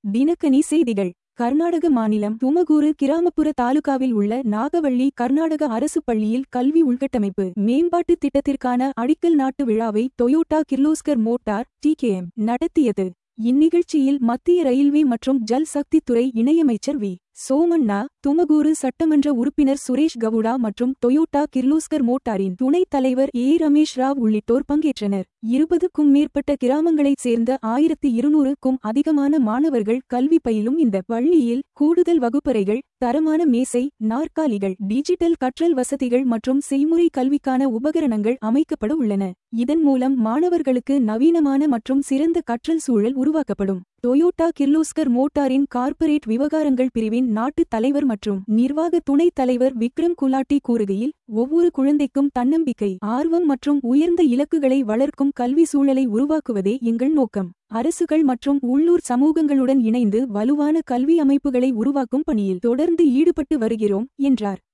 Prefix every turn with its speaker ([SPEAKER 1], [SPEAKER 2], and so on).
[SPEAKER 1] தினக்கனி செய்திகள் கர்நாடக மாநிலம் துமகூரு கிராமப்புற தாலுகாவில் உள்ள நாகவள்ளி கர்நாடக அரசு பள்ளியில் கல்வி உள்கட்டமைப்பு மேம்பாட்டு திட்டத்திற்கான அடிக்கல் நாட்டு விழாவை டொயோட்டா கிர்லோஸ்கர் மோட்டார் டிகேஎம் நடத்தியது இந்நிகழ்ச்சியில் மத்திய ரயில்வே மற்றும் ஜல் சக்தி துறை இணையமைச்சர் வி சோமண்ணா துமகூரு சட்டமன்ற உறுப்பினர் சுரேஷ் கவுடா மற்றும் டொயோட்டா கிர்லோஸ்கர் மோட்டாரின் துணைத் தலைவர் ஏ ரமேஷ் ராவ் உள்ளிட்டோர் பங்கேற்றனர் இருபதுக்கும் மேற்பட்ட கிராமங்களைச் சேர்ந்த ஆயிரத்தி இருநூறுக்கும் அதிகமான மாணவர்கள் கல்வி பயிலும் இந்த பள்ளியில் கூடுதல் வகுப்பறைகள் தரமான மேசை நாற்காலிகள் டிஜிட்டல் கற்றல் வசதிகள் மற்றும் செய்முறை கல்விக்கான உபகரணங்கள் அமைக்கப்பட உள்ளன இதன் மூலம் மாணவர்களுக்கு நவீனமான மற்றும் சிறந்த கற்றல் சூழல் உருவாக்கப்படும் டொயோட்டா கிர்லோஸ்கர் மோட்டாரின் கார்ப்பரேட் விவகாரங்கள் பிரிவின் நாட்டு தலைவர் மற்றும் நிர்வாக துணைத் தலைவர் விக்ரம் குலாட்டி கூறுகையில் ஒவ்வொரு குழந்தைக்கும் தன்னம்பிக்கை ஆர்வம் மற்றும் உயர்ந்த இலக்குகளை வளர்க்கும் கல்வி சூழலை உருவாக்குவதே எங்கள் நோக்கம் அரசுகள் மற்றும் உள்ளூர் சமூகங்களுடன் இணைந்து வலுவான கல்வி அமைப்புகளை உருவாக்கும் பணியில் தொடர்ந்து ஈடுபட்டு வருகிறோம் என்றார்